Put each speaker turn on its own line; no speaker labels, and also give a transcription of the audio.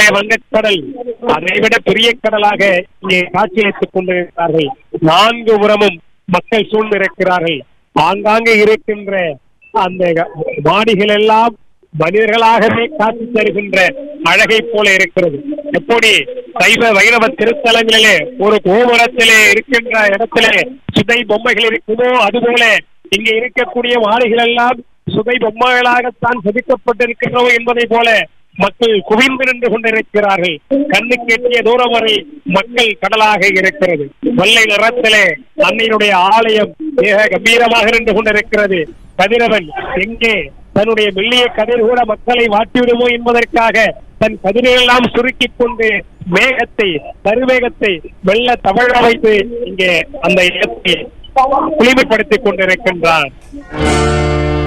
வங்கக்கடல் அதைவிட பெரிய கடலாக இங்கே காட்சியளித்துக் கொண்டிருக்கிறார்கள் நான்கு புறமும் மக்கள் சூழ்ந்திருக்கிறார்கள் ஆங்காங்கே இருக்கின்ற அந்த மாடிகள் எல்லாம் மனிதர்களாகவே காட்சி தருகின்ற அழகை போல இருக்கிறது எப்படி சைவ வைணவ திருத்தலங்களிலே ஒரு கோபுரத்திலே இருக்கின்ற இடத்திலே சுதை பொம்மைகள் இருக்குமோ அதுபோல இங்கே இருக்கக்கூடிய மாடிகள் எல்லாம் சுதை பொம்மைகளாகத்தான் செதுக்கப்பட்டிருக்கின்றன என்பதை போல மக்கள் குவிந்து நின்று கொண்டிருக்கிறார்கள் கண்ணுக்கு எட்டிய தூரம் வரை மக்கள் கடலாக இருக்கிறது வெள்ளை நிறத்திலே அன்னையினுடைய ஆலயம் மிக கம்பீரமாக நின்று கொண்டிருக்கிறது கதிரவன் எங்கே தன்னுடைய மெல்லிய கதிர் கூட மக்களை வாட்டிவிடுமோ என்பதற்காக தன் கதிரெல்லாம் சுருக்கிக் கொண்டு மேகத்தை கருவேகத்தை வெள்ள தவழ வைத்து இங்கே அந்த இடத்தை குளிமைப்படுத்திக் கொண்டிருக்கின்றார்